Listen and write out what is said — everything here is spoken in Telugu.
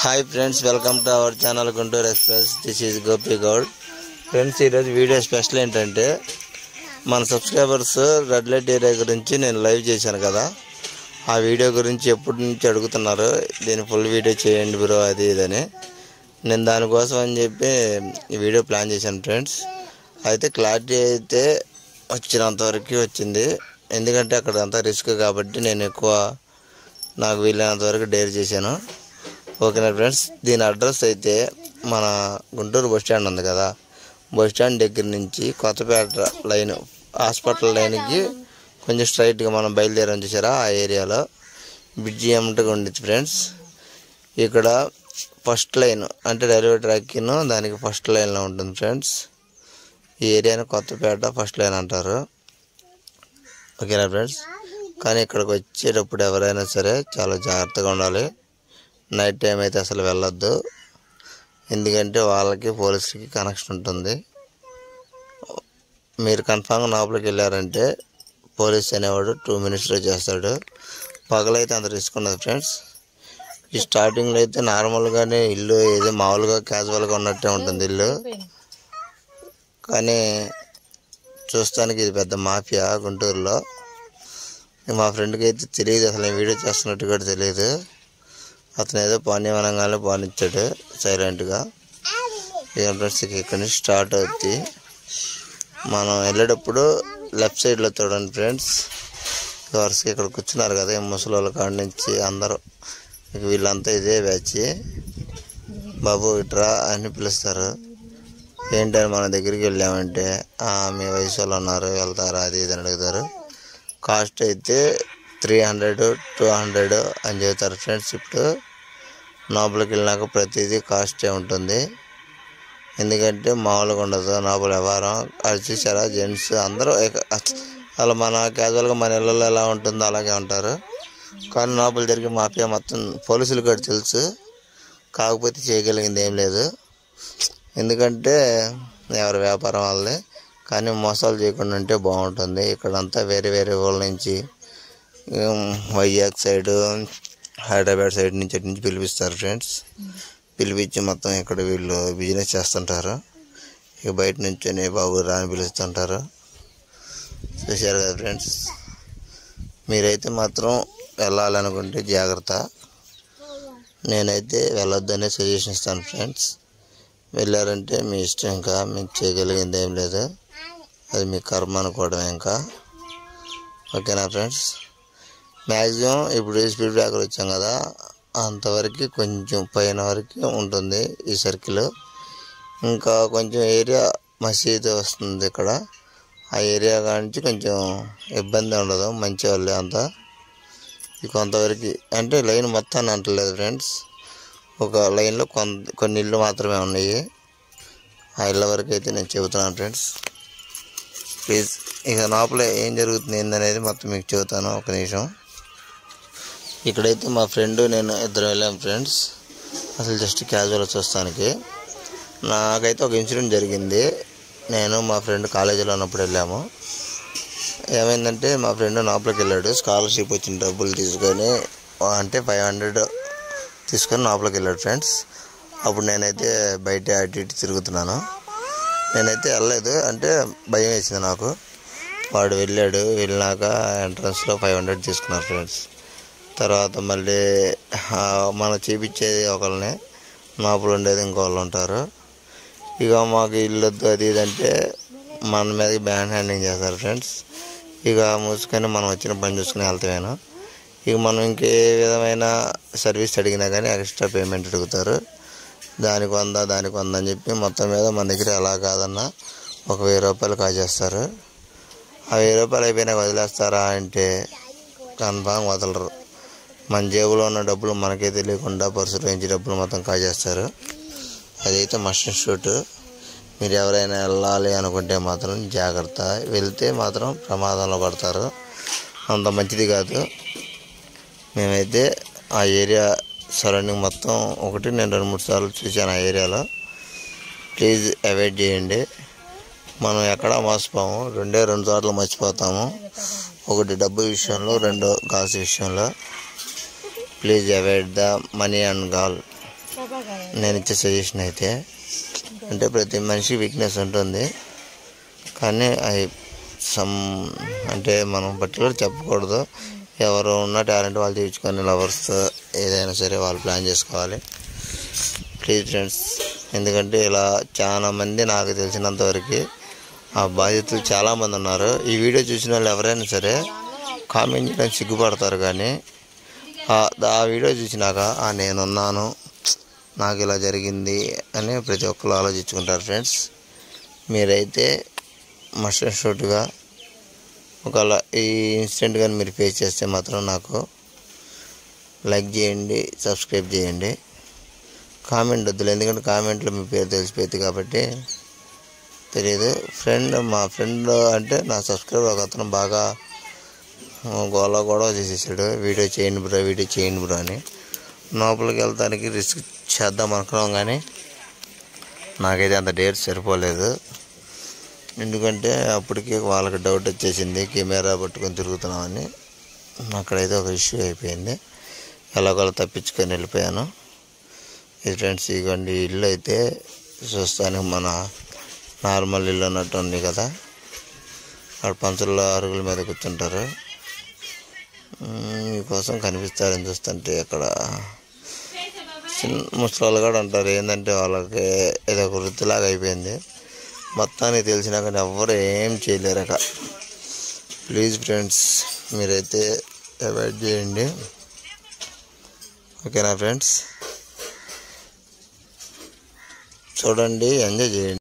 hi friends welcome to our channel Guntur express this is Gopi Goud friends ఈరోజు వీడియో స్పెషల్ ఏంటంటే మన సబ్స్క్రైబర్స్ రెడ్ లైట్ ఏరియా గురించి నేను లైవ్ చేశాను కదా ఆ వీడియో గురించి ఎప్పటి నుంచి అడుగుతున్నారు దీని ఫుల్ వీడియో చేయండి బ్రో అది ఇదని నేను దానికోసం అని చెప్పి ఈ వీడియో ప్లాన్ చేశాను ఫ్రెండ్స్ అయితే క్లారిటీ అయితే వచ్చినంత వరకు వచ్చింది ఎందుకంటే అక్కడ అంతా రిస్క్ కాబట్టి నేను ఎక్కువ నాకు వీలైనంత వరకు డేర్ చేశాను ఓకేనా ఫ్రెండ్స్ దీని అడ్రస్ అయితే మన గుంటూరు బస్ స్టాండ్ ఉంది కదా బస్ స్టాండ్ దగ్గర నుంచి కొత్తపేట లైన్ హాస్పిటల్ లైన్కి కొంచెం స్ట్రైట్గా మనం బయలుదేరాం చూసారా ఆ ఏరియాలో బ్రిడ్జి ఏమంటగా ఉండిద్ది ఫ్రెండ్స్ ఇక్కడ ఫస్ట్ లైన్ అంటే రైల్వే ట్రాక్కిను దానికి ఫస్ట్ లైన్లో ఉంటుంది ఫ్రెండ్స్ ఈ ఏరియాని కొత్తపేట ఫస్ట్ లైన్ అంటారు ఓకేనా ఫ్రెండ్స్ కానీ ఇక్కడికి వచ్చేటప్పుడు ఎవరైనా సరే చాలా జాగ్రత్తగా ఉండాలి నైట్ టైం అయితే అసలు వెళ్ళొద్దు ఎందుకంటే వాళ్ళకి పోలీసులకి కనెక్షన్ ఉంటుంది మీరు కన్ఫామ్గా లోపలికి వెళ్ళారంటే పోలీస్ అనేవాడు టూ మినిట్స్లో చేస్తాడు పగలైతే అంత రిస్క్ ఉండదు ఫ్రెండ్స్ ఈ స్టార్టింగ్లో అయితే నార్మల్గానే ఇల్లు ఏదో మామూలుగా క్యాజువల్గా ఉన్నట్టే ఉంటుంది ఇల్లు కానీ చూస్తానికి ఇది పెద్ద మాఫియా గుంటూరులో మా ఫ్రెండ్కి అయితే తెలియదు అసలు నేను వీడియో చేస్తున్నట్టు కూడా తెలియదు అతను ఏదో పానీయమనంగానే పానిచ్చాడు సైలెంట్గా ఇక ఫ్రెండ్స్ ఇక ఇక్కడ నుంచి స్టార్ట్ అవుద్ది మనం వెళ్ళేటప్పుడు లెఫ్ట్ సైడ్లో చూడండి ఫ్రెండ్స్ వరుసగా ఇక్కడ కూర్చున్నారు కదా ఈ ముసలి వాళ్ళ కాడ నుంచి అందరూ ఇక వీళ్ళంతా ఇదే బ్యాచ్ బాబు ఇట్రా అని పిలుస్తారు ఏంటని మన దగ్గరికి వెళ్ళామంటే "ఆ, మీ వయసు వాళ్ళు ఉన్నారు వెళ్తారా అది ఇది అని అడుగుతారు కాస్ట్ అయితే త్రీ హండ్రెడ్ టూ హండ్రెడ్ అని చెబుతారు ఫ్రెండ్స్ ఇప్పుడు లోపలికి వెళ్ళినాక ప్రతిదీ కాస్టే ఉంటుంది ఎందుకంటే మామూలుగా ఉండదు లోపల వ్యవహారం అది చూసారా జెంట్స్ అందరూ ఏక- అలా మన క్యాజువల్గా మన ఇళ్ళలో ఎలా ఉంటుందో అలాగే ఉంటారు కానీ లోపల జరిగే మాఫియా మొత్తం పోలీసులు కూడా తెలుసు కాకపోతే చేయగలిగింది ఏం లేదు ఎందుకంటే ఎవరి వ్యాపారం వాళ్ళే కానీ మోసాలు చేయకుండా ఉంటే బాగుంటుంది ఇక్కడంతా వేరే వేరే ఊళ్ళ నుంచి ఉమ్, వైజాగ్ సైడ్ హైదరాబాద్ సైడ్ నుంచి అటు నుంచి పిలిపిస్తారు ఫ్రెండ్స్ పిలిపించి మొత్తం ఇక్కడ వీళ్ళు బిజినెస్ చేస్తుంటారు ఇక బయట నుంచి బాబు రాని పిలుస్తుంటారు చూశారు కదా ఫ్రెండ్స్ మీరైతే మాత్రం వెళ్ళాలనుకుంటే జాగ్రత్త నేనైతే వెళ్ళొద్దనే సజెషన్ ఇస్తాను ఫ్రెండ్స్ వెళ్ళారంటే మీ ఇష్టం ఇంకా మీకు చేయగలిగింది ఏం లేదు అది మీ కర్మ అనుకోవడం ఇంకా ఓకేనా ఫ్రెండ్స్ మ్యాక్సిమం ఇప్పుడు స్పీడ్ బ్రేకర్ వచ్చాం కదా అంతవరకు కొంచెం పైన వరకు ఉంటుంది ఈ సర్కిల్ ఇంకా కొంచెం ఏరియా మసీదు వస్తుంది ఇక్కడ ఆ ఏరియా కానించి కొంచెం ఇబ్బంది ఉండదు మంచి వాళ్ళే అంతా ఇది కొంతవరకు అంటే లైన్ మొత్తాన్ని అంటలేదు ఫ్రెండ్స్ ఒక లైన్లో కొంత కొన్ని ఇళ్ళు మాత్రమే ఉన్నాయి ఆ ఇళ్ళ వరకు అయితే నేను చెబుతున్నాను ఫ్రెండ్స్ ప్లీజ్ ఇక లోపల ఏం జరుగుతుంది ఏందనేది మొత్తం మీకు చెబుతాను ఒక నిమిషం ఇక్కడైతే మా ఫ్రెండ్ నేను ఇద్దరు వెళ్ళాం ఫ్రెండ్స్ అసలు జస్ట్ క్యాజువల్ చూస్తానికి నాకైతే ఒక ఇన్సిడెంట్ జరిగింది నేను మా ఫ్రెండ్ కాలేజీలో ఉన్నప్పుడు వెళ్ళాము ఏమైందంటే మా ఫ్రెండ్ లోపలికి వెళ్ళాడు స్కాలర్షిప్ వచ్చిన డబ్బులు తీసుకొని అంటే ఫైవ్ హండ్రెడ్ తీసుకొని లోపలికి వెళ్ళాడు ఫ్రెండ్స్ అప్పుడు నేనైతే బయట అటు ఇటు తిరుగుతున్నాను నేనైతే వెళ్ళలేదు అంటే భయం వేసింది నాకు వాడు వెళ్ళాడు వెళ్ళినాక ఎంట్రన్స్లో ఫైవ్ హండ్రెడ్ తీసుకున్నారు ఫ్రెండ్స్ తర్వాత మళ్ళీ ఆ, మనం చేపించేది ఒకళ్ళని లోపల ఉండేది ఇంకోళ్ళు ఉంటారు ఇక మాకు ఇల్లు వద్దు అది ఇది అంటే మన మీదకి బ్యాన్ హ్యాండింగ్ చేస్తారు ఫ్రెండ్స్ ఇక మూసుకొని మనం వచ్చిన పని చూసుకుని వెళ్తామేను ఇక మనం ఇంకే విధమైన సర్వీస్ అడిగినా కానీ ఎక్స్ట్రా పేమెంట్ అడుగుతారు దానికి వంద దానికి వంద అని చెప్పి మొత్తం మీద మన దగ్గర ఎలా కాదన్నా ఒక వెయ్యి రూపాయలు కాజేస్తారు ఆ వెయ్యి రూపాయలు అయిపోయినాక వదిలేస్తారా అంటే కన్ఫామ్ వదలరు మన జేబులో ఉన్న డబ్బులు మనకే తెలియకుండా పర్సులో నుంచి డబ్బులు మొత్తం కాజేస్తారు అదైతే మస్ట్ షూట్ మీరు ఎవరైనా వెళ్ళాలి అనుకుంటే మాత్రం జాగ్రత్త వెళ్తే మాత్రం ప్రమాదంలో పడతారు అంత మంచిది కాదు మేమైతే ఆ ఏరియా సరౌండింగ్ మొత్తం ఒకటి నేను రెండు మూడు సార్లు చూశాను ఆ ఏరియాలో ప్లీజ్ అవాయిడ్ చేయండి మనం ఎక్కడా మోసపోము రెండే రెండు సార్లు మర్చిపోతాము ఒకటి డబ్బు విషయంలో రెండో గాల్స్ విషయంలో please avoid the money and gal నేను ఇచ్చే సజెషన్ అయితే అంటే ప్రతి మనిషి వీక్నెస్ ఉంటుంది కానీ అవి సమ్ అంటే మనం పర్టికులర్ చెప్పకూడదు ఎవరు ఉన్న టాలెంట్ వాళ్ళు తీర్చుకొని లవర్స్తో ఏదైనా సరే వాళ్ళు ప్లాన్ చేసుకోవాలి ప్లీజ్ ఫ్రెండ్స్ ఎందుకంటే ఇలా చాలా మంది నాకు తెలిసినంతవరకు ఆ బాధితులు చాలామంది ఉన్నారు ఈ వీడియో చూసిన వాళ్ళు ఎవరైనా సరే కామెంట్ చేయడానికి సిగ్గుపడతారు కానీ ఆ- ఆ వీడియో చూసినాక "ఆ, నేనున్నాను నాకు ఇలా జరిగింది అని ప్రతి ఒక్కరు ఆలోచించుకుంటారు ఫ్రెండ్స్ మీరైతే మస్ట్ షూట్గా ఒకవేళ ఈ ఇన్సిడెంట్ కానీ మీరు ఫేస్ చేస్తే మాత్రం నాకు లైక్ చేయండి సబ్స్క్రైబ్ చేయండి కామెంట్ వద్దులు ఎందుకంటే కామెంట్లో మీ పేరు తెలిసిపోయింది కాబట్టి తెలియదు ఫ్రెండ్ మా ఫ్రెండ్ అంటే నా సబ్స్క్రైబర్ ఒక అతను బాగా ఆ, గోల గొడవ చేసేసాడు వీడియో చేయండి బ్రో వీడియో చేయండి బ్రో అని లోపలికి వెళ్తానికి రిస్క్ చేద్దాం అనుకున్నాం కానీ నాకైతే అంత డేట్ సరిపోలేదు ఎందుకంటే అప్పటికే వాళ్ళకి డౌట్ వచ్చేసింది కెమెరా పట్టుకొని తిరుగుతున్నామని అక్కడైతే ఒక ఇష్యూ అయిపోయింది ఎలాగోలా తప్పించుకొని వెళ్ళిపోయాను ఇది ఫ్రెండ్స్ ఇదిగోండి ఈ ఇల్లు అయితే చూస్తానికి మన నార్మల్ ఇల్లు అన్నట్టు ఉంది కదా అక్కడ పంచుల్లో అరుగుల మీద కూర్చుంటారు మ్మ్, మీకోసం కనిపిస్తారని చూస్తుంటే అక్కడ చిన్న ముసలి కూడా ఉంటారు ఏంటంటే వాళ్ళకి ఏదో ఒక వృత్తిలాగా అయిపోయింది మొత్తానికి తెలిసినా కానీ ఎవ్వరు ఏం చేయలేరు అక్క ప్లీజ్ ఫ్రెండ్స్ మీరైతే అవాయిడ్ చేయండి ఓకేనా ఫ్రెండ్స్ చూడండి ఎంజాయ్ చేయండి